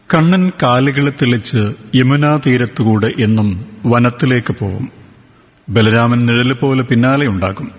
കണ്ണൻ കാലുകളെ തെളിച്ച് യമുനാ തീരത്തുകൂടെ എന്നും വനത്തിലേക്ക് പോവും ബലരാമൻ നിഴല് പോലെ പിന്നാലെ ഉണ്ടാകും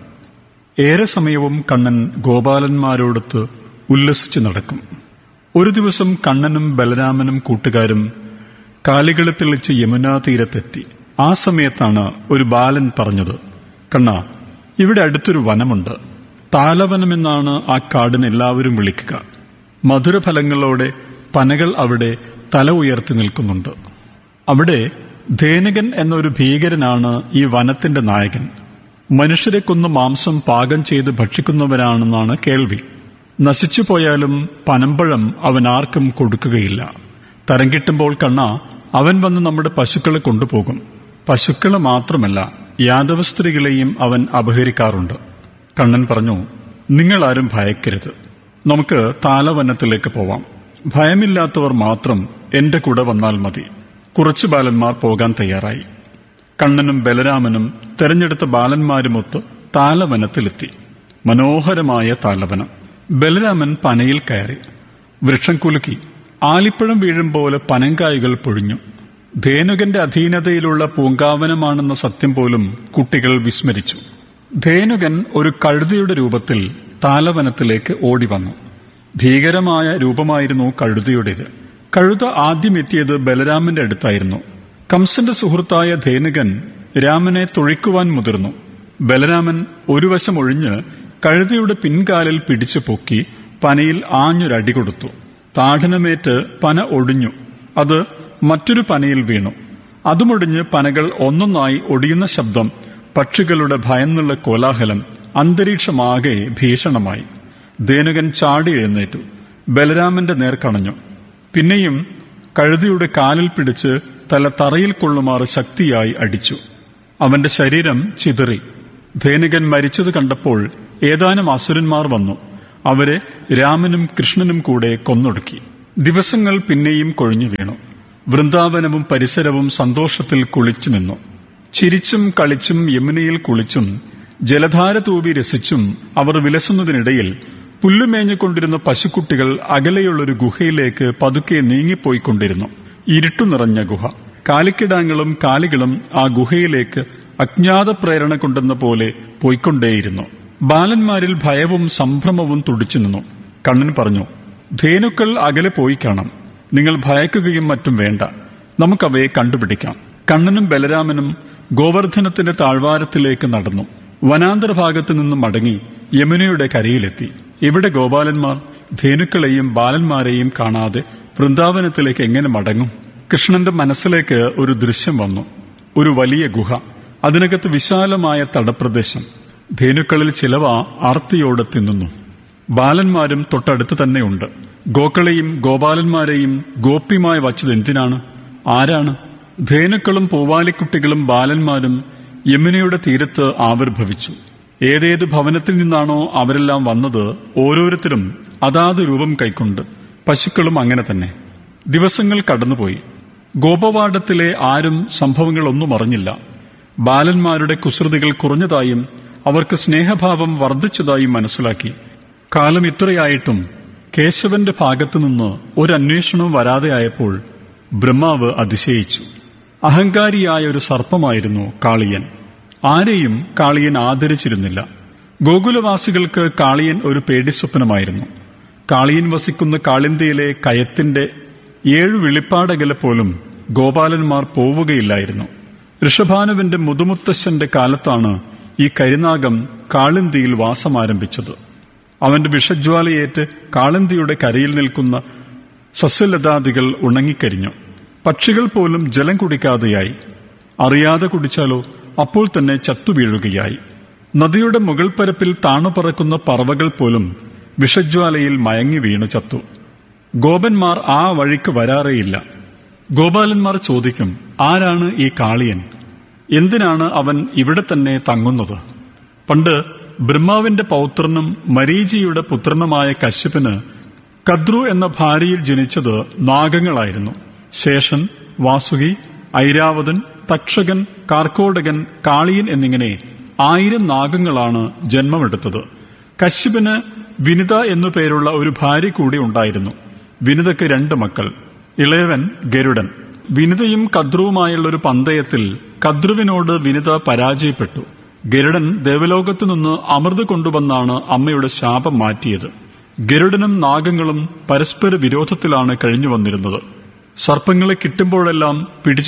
ഏറെ സമയവും കണ്ണൻ ഗോപാലന്മാരോടൊത്ത് ഉല്ലസിച്ചു നടക്കും ഒരു ദിവസം കണ്ണനും ബലരാമനും കൂട്ടുകാരും കാലുകളെ തെളിച്ച് യമുനാ തീരത്തെത്തി ആ സമയത്താണ് ഒരു ബാലൻ പറഞ്ഞത് കണ്ണ ഇവിടെ അടുത്തൊരു വനമുണ്ട് താലവനമെന്നാണ് ആ കാടിന് എല്ലാവരും വിളിക്കുക മധുരഫലങ്ങളോടെ പനകൾ അവിടെ തല ഉയർത്തി നിൽക്കുന്നുണ്ട് അവിടെ ധേനകൻ എന്നൊരു ഭീകരനാണ് ഈ വനത്തിന്റെ നായകൻ മനുഷ്യരെ കൊന്ന് മാംസം പാകം ചെയ്ത് ഭക്ഷിക്കുന്നവനാണെന്നാണ് കേൾവി നശിച്ചു പോയാലും പനമ്പഴം അവൻ ആർക്കും കൊടുക്കുകയില്ല തരം കിട്ടുമ്പോൾ കണ്ണ അവൻ വന്ന് നമ്മുടെ പശുക്കളെ കൊണ്ടുപോകും പശുക്കളെ മാത്രമല്ല യാദവ സ്ത്രീകളെയും അവൻ അപഹരിക്കാറുണ്ട് കണ്ണൻ പറഞ്ഞു നിങ്ങളാരും ഭയക്കരുത് നമുക്ക് താലവനത്തിലേക്ക് പോവാം ഭയമില്ലാത്തവർ മാത്രം എന്റെ കൂടെ വന്നാൽ മതി കുറച്ചു ബാലന്മാർ പോകാൻ തയ്യാറായി കണ്ണനും ബലരാമനും തെരഞ്ഞെടുത്ത ബാലന്മാരുമൊത്ത് താലവനത്തിലെത്തി മനോഹരമായ താലവനം ബലരാമൻ പനയിൽ കയറി വൃക്ഷം കുലുക്കി ആലിപ്പഴം വീഴും പോലെ പനങ്കായ്കൾ പൊഴിഞ്ഞു ധേനുകന്റെ അധീനതയിലുള്ള പൂങ്കാവനമാണെന്ന സത്യം പോലും കുട്ടികൾ വിസ്മരിച്ചു ധേനുകൻ ഒരു കഴുതയുടെ രൂപത്തിൽ താലവനത്തിലേക്ക് ഓടി വന്നു ഭീകരമായ രൂപമായിരുന്നു കഴുതയുടേത് കഴുത ആദ്യം എത്തിയത് ബലരാമന്റെ അടുത്തായിരുന്നു കംസന്റെ സുഹൃത്തായ ധേനുകൻ രാമനെ തൊഴിക്കുവാൻ മുതിർന്നു ബലരാമൻ ഒരു വശം ഒഴിഞ്ഞ് കഴുതയുടെ പിൻകാലിൽ പിടിച്ചു പൊക്കി പനയിൽ ആഞ്ഞൊരടി കൊടുത്തു താഠനമേറ്റ് പന ഒടിഞ്ഞു അത് മറ്റൊരു പനയിൽ വീണു അതുമൊടിഞ്ഞ് പനകൾ ഒന്നൊന്നായി ഒടിയുന്ന ശബ്ദം പക്ഷികളുടെ ഭയന്നുള്ള കോലാഹലം അന്തരീക്ഷമാകെ ഭീഷണമായി ധേനുകൻ ചാടി എഴുന്നേറ്റു ബലരാമന്റെ നേർ കണഞ്ഞു പിന്നെയും കഴുതിയുടെ കാലിൽ പിടിച്ച് തല തറയിൽ കൊള്ളുമാറ് ശക്തിയായി അടിച്ചു അവന്റെ ശരീരം ചിതറി ധേനുകൻ മരിച്ചത് കണ്ടപ്പോൾ ഏതാനും അസുരന്മാർ വന്നു അവരെ രാമനും കൃഷ്ണനും കൂടെ കൊന്നൊടുക്കി ദിവസങ്ങൾ പിന്നെയും കൊഴിഞ്ഞു വീണു വൃന്ദാവനവും പരിസരവും സന്തോഷത്തിൽ കുളിച്ചു നിന്നു ചിരിച്ചും കളിച്ചും യമുനയിൽ കുളിച്ചും ജലധാര തൂവി രസിച്ചും അവർ വിലസുന്നതിനിടയിൽ പുല്ലുമേഞ്ഞുകൊണ്ടിരുന്ന പശുക്കുട്ടികൾ അകലെയുള്ളൊരു ഗുഹയിലേക്ക് പതുക്കെ നീങ്ങിപ്പോയിക്കൊണ്ടിരുന്നു ഇരുട്ടു നിറഞ്ഞ ഗുഹ കാലിക്കിടാങ്ങളും കാലികളും ആ ഗുഹയിലേക്ക് അജ്ഞാത പ്രേരണ കൊണ്ടെന്ന പോലെ പോയിക്കൊണ്ടേയിരുന്നു ബാലന്മാരിൽ ഭയവും സംഭ്രമവും തുടിച്ചു നിന്നു കണ്ണൻ പറഞ്ഞു ധേനുക്കൾ അകലെ പോയി കാണാം നിങ്ങൾ ഭയക്കുകയും മറ്റും വേണ്ട നമുക്കവയെ കണ്ടുപിടിക്കാം കണ്ണനും ബലരാമനും ഗോവർദ്ധനത്തിന്റെ താഴ്വാരത്തിലേക്ക് നടന്നു വനാന്തര ഭാഗത്തു നിന്നും മടങ്ങി യമുനയുടെ കരയിലെത്തി ഇവിടെ ഗോപാലന്മാർ ധേനുക്കളെയും ബാലന്മാരെയും കാണാതെ വൃന്ദാവനത്തിലേക്ക് എങ്ങനെ മടങ്ങും കൃഷ്ണന്റെ മനസ്സിലേക്ക് ഒരു ദൃശ്യം വന്നു ഒരു വലിയ ഗുഹ അതിനകത്ത് വിശാലമായ തടപ്രദേശം ധേനുക്കളിൽ ചിലവ ആർത്തിയോടെ തിന്നുന്നു ബാലന്മാരും തൊട്ടടുത്ത് തന്നെയുണ്ട് ഗോക്കളെയും ഗോപാലന്മാരെയും ഗോപ്യമായി വച്ചത് എന്തിനാണ് ആരാണ് ധേനുക്കളും പൂവാലിക്കുട്ടികളും ബാലന്മാരും യമുനയുടെ തീരത്ത് ആവിർഭവിച്ചു ഏതേത് ഭവനത്തിൽ നിന്നാണോ അവരെല്ലാം വന്നത് ഓരോരുത്തരും അതാത് രൂപം കൈക്കൊണ്ട് പശുക്കളും അങ്ങനെ തന്നെ ദിവസങ്ങൾ കടന്നുപോയി ഗോപവാഡത്തിലെ ആരും സംഭവങ്ങളൊന്നും അറിഞ്ഞില്ല ബാലന്മാരുടെ കുസൃതികൾ കുറഞ്ഞതായും അവർക്ക് സ്നേഹഭാവം വർദ്ധിച്ചതായും മനസ്സിലാക്കി കാലം ഇത്രയായിട്ടും കേശവന്റെ ഭാഗത്തുനിന്ന് ഒരു അന്വേഷണവും വരാതെയായപ്പോൾ ബ്രഹ്മാവ് അതിശയിച്ചു അഹങ്കാരിയായ ഒരു സർപ്പമായിരുന്നു കാളിയൻ ആരെയും കാളിയൻ ആദരിച്ചിരുന്നില്ല ഗോകുലവാസികൾക്ക് കാളിയൻ ഒരു പേടിസ്വപ്നമായിരുന്നു കാളിയൻ വസിക്കുന്ന കാളിന്തിയിലെ കയത്തിന്റെ ഏഴു വെളിപ്പാടകലെ പോലും ഗോപാലന്മാർ പോവുകയില്ലായിരുന്നു ഋഷഭാനുവിന്റെ മുതുമുത്തശ്ശന്റെ കാലത്താണ് ഈ കരിനാഗം കാളിന്തിയിൽ വാസമാരംഭിച്ചത് അവന്റെ വിഷജ്വാലയേറ്റ് കാളിന്തിയുടെ കരയിൽ നിൽക്കുന്ന സസ്യലതാദികൾ ഉണങ്ങിക്കരിഞ്ഞു പക്ഷികൾ പോലും ജലം കുടിക്കാതെയായി അറിയാതെ കുടിച്ചാലോ അപ്പോൾ തന്നെ ചത്തുവീഴുകയായി നദിയുടെ മുകൾ പരപ്പിൽ താണുപറക്കുന്ന പറവകൾ പോലും വിഷജ്വാലയിൽ മയങ്ങി വീണു ചത്തു ഗോപന്മാർ ആ വഴിക്ക് വരാറേയില്ല ഗോപാലന്മാർ ചോദിക്കും ആരാണ് ഈ കാളിയൻ എന്തിനാണ് അവൻ ഇവിടെ തന്നെ തങ്ങുന്നത് പണ്ട് ബ്രഹ്മാവിന്റെ പൗത്രനും മരീചിയുടെ പുത്രനുമായ കശ്യപന് കദ്രു എന്ന ഭാര്യയിൽ ജനിച്ചത് നാഗങ്ങളായിരുന്നു ശേഷൻ വാസുകി ഐരാവതൻ തക്ഷകൻ കാർക്കോടകൻ കാളിയൻ എന്നിങ്ങനെ ആയിരം നാഗങ്ങളാണ് ജന്മമെടുത്തത് കശ്യപന് വിനിത എന്നു പേരുള്ള ഒരു ഭാര്യ കൂടി ഉണ്ടായിരുന്നു വിനിതയ്ക്ക് രണ്ട് മക്കൾ ഇളയവൻ ഗരുഡൻ വിനിതയും കദ്രുവുമായുള്ള ഒരു പന്തയത്തിൽ കദ്രുവിനോട് വിനിത പരാജയപ്പെട്ടു ഗരുഡൻ ദേവലോകത്തു നിന്ന് അമൃത് കൊണ്ടുവന്നാണ് അമ്മയുടെ ശാപം മാറ്റിയത് ഗരുഡനും നാഗങ്ങളും പരസ്പര വിരോധത്തിലാണ് കഴിഞ്ഞു വന്നിരുന്നത് സർപ്പങ്ങളെ കിട്ടുമ്പോഴെല്ലാം പിടിച്ചു